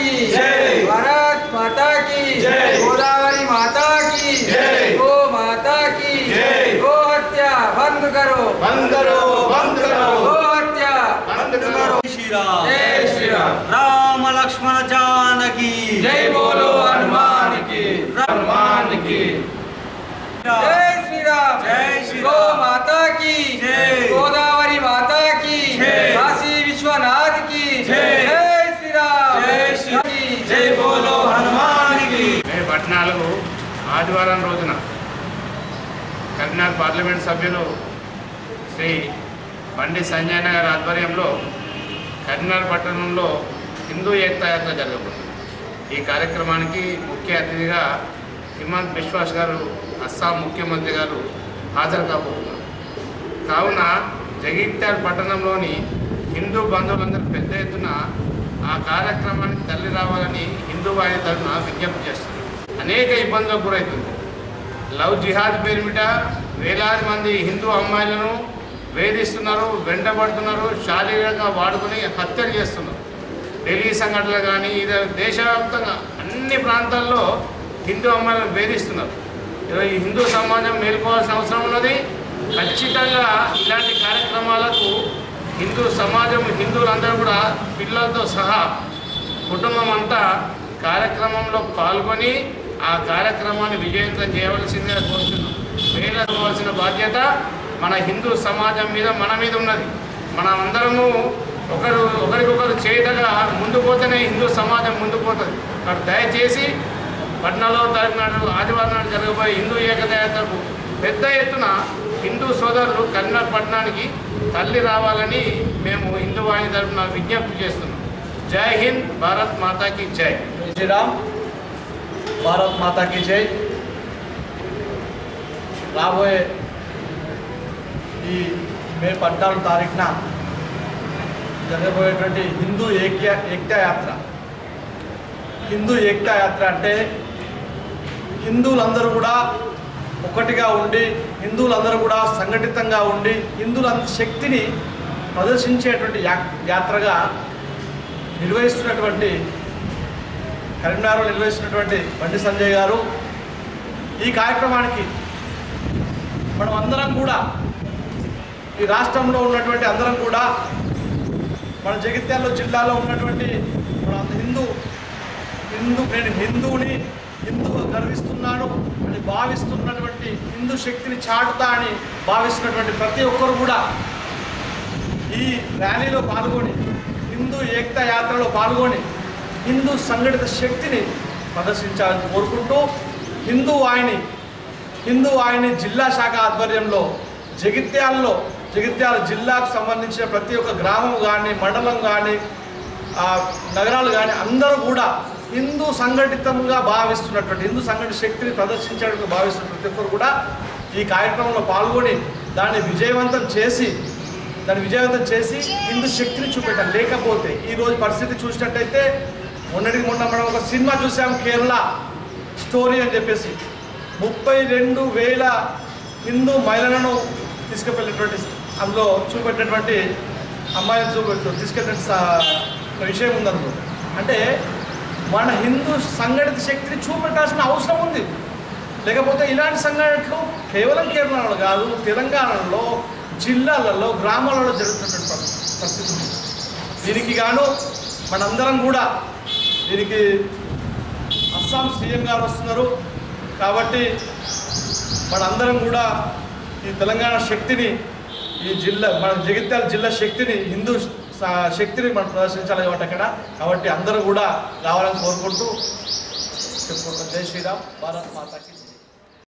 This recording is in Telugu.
की जय। भारत माता की जय। गोदावरी माता की जय। गो माता की जय। गो हत्या बंद करो बंद करो बंद करो गो हत्या बंद करो श्रीराम जय श्री राम राम लक्ष्मण जानकी जय बोलो हनुमान की हनुमान की जय श्री राम जय श्री गो राम। माता की जय। गोदावरी माता की जय। काशी विश्वनाथ की जय। जय श्री राम जय श्री- की जय बोलो हनुमान की మే పద్నాలుగు ఆదివారం రోజున కరీంనగర్ పార్లమెంట్ సభ్యులు శ్రీ బండి సంజయ్ గారి ఆధ్వర్యంలో కరీంనగర్ పట్టణంలో హిందూ ఏకతా యాత్ర జరగబోతుంది ఈ కార్యక్రమానికి ముఖ్య అతిథిగా హిమంత్ బిశ్వాస్ గారు అస్సాం ముఖ్యమంత్రి గారు హాజరు కాబోతున్నారు కావున జగిత్యాల పట్టణంలోని హిందూ బంధువులందరూ పెద్ద ఎత్తున ఆ కార్యక్రమానికి తల్లి రావాలని హిందూ వారి తరఫున విజ్ఞప్తి చేస్తున్నారు అనేక ఇబ్బందులకు గురవుతుంది లవ్ జిహాద్ పేరు మీద వేలాది మంది హిందూ అమ్మాయిలను వేధిస్తున్నారు వెంటబడుతున్నారు శారీరకంగా వాడుకొని హత్యలు చేస్తున్నారు ఢిల్లీ సంఘటనలు కానీ ఇది దేశవ్యాప్తంగా అన్ని ప్రాంతాల్లో హిందూ అమ్మాయిలను వేధిస్తున్నారు ఈరోజు ఈ హిందూ సమాజం మేలుకోవాల్సిన అవసరం ఉన్నది ఖచ్చితంగా ఇలాంటి కార్యక్రమాలకు హిందూ సమాజం హిందువులందరూ కూడా పిల్లలతో సహా కుటుంబం అంతా కార్యక్రమంలో పాల్గొని ఆ కార్యక్రమాన్ని విజయవంతం చేయవలసిందిగా కోరుతున్నాం వేయవలసిన బాధ్యత మన హిందూ సమాజం మీద మన మీద ఉన్నది మనం అందరము ఒకరు ఒకరికొకరు చేయటగా ముందు పోతేనే హిందూ సమాజం ముందు పోతుంది కాబట్టి దయచేసి పద్నాలుగో తారీఖు నాడు ఆదివారం నాడు జరగబోయే హిందూ ఏకత యాత్రకు పెద్ద ఎత్తున హిందూ సోదరులు కరీంనగర్ పట్టణానికి తల్లి రావాలని మేము హిందూ వాహిని తరఫున విజ్ఞప్తి చేస్తున్నాం జై హింద్ భారత్ మాతాకి జై జై శ్రీరామ్ భారత్ మాతాకి జై రాబోయే ఈ మే పద్నాలుగు తారీఖున జరగబోయేటువంటి హిందూ ఏక్య ఏక్తా యాత్ర హిందూ ఏక్తా యాత్ర అంటే హిందువులందరూ కూడా ఒకటిగా ఉండి హిందువులందరూ కూడా సంఘటితంగా ఉండి హిందువుల శక్తిని ప్రదర్శించేటువంటి యా యాత్రగా నిర్వహిస్తున్నటువంటి కరీంనగర్లో నిర్వహిస్తున్నటువంటి బండి సంజయ్ గారు ఈ కార్యక్రమానికి మనం అందరం కూడా ఈ రాష్ట్రంలో ఉన్నటువంటి అందరం కూడా మన జగిత్యాల జిల్లాలో ఉన్నటువంటి మన హిందూ హిందూ నేను హిందువుని హిందువుగా గర్విస్తున్నాను అని భావిస్తున్నటువంటి హిందూ శక్తిని చాటుతా అని భావిస్తున్నటువంటి ప్రతి ఒక్కరు కూడా ఈ ర్యాలీలో పాల్గొని హిందూ ఏకతా యాత్రలో పాల్గొని హిందూ సంఘటిత శక్తిని ప్రదర్శించాలని కోరుకుంటూ హిందూ వాహిని హిందూ వాహిని జిల్లా శాఖ ఆధ్వర్యంలో జగిత్యాలలో జగిత్యాల జిల్లాకు సంబంధించిన ప్రతి ఒక్క గ్రామం కానీ మండలం కానీ ఆ, నగరాలు కానీ అందరూ కూడా హిందూ సంఘటితంగా భావిస్తున్నటువంటి హిందూ సంఘటిత శక్తిని ప్రదర్శించడానికి భావిస్తున్న ప్రతి ఒక్కరు కూడా ఈ కార్యక్రమంలో పాల్గొని దాన్ని విజయవంతం చేసి దాన్ని విజయవంతం చేసి హిందూ శక్తిని చూపెట్టాలి లేకపోతే ఈ రోజు పరిస్థితి చూసినట్టయితే మొన్నటికి మొన్న మనం ఒక సినిమా చూసాం కేరళ స్టోరీ అని చెప్పేసి ముప్పై రెండు వేల హిందూ మహిళలను తీసుకువెళ్ళినటువంటి అందులో చూపెట్టినటువంటి అమ్మాయిని చూపెట్టు తీసుకెళ్ళిన స- విషయం ఉందనుకో అంటే మన హిందూ సంఘటిత శక్తిని చూపెట్టాల్సిన అవసరం ఉంది లేకపోతే ఇలాంటి సంఘటనలు కేవలం కేరళలో కాదు తెలంగాణలో జిల్లాలలో గ్రామాలలో జరుగుతున్నటువంటి పరి- పరిస్థితి ఉంది దీనికి గాను మనందరం కూడా దీనికి అస్సాం సీఎం గారు వస్తున్నారు కాబట్టి మనందరం కూడా ఈ తెలంగాణ శక్తిని ఈ జిల్లా మన జగిత్యాల జిల్లా శక్తిని హిందూ స- శక్తిని మనం ప్రదర్శించాలి కాబట్టి అక్కడ కాబట్టి అందరూ కూడా రావాలని కోరుకుంటూ చెప్పుకుంటాం జై శ్రీరామ్ భారత్ మాతాకి జై.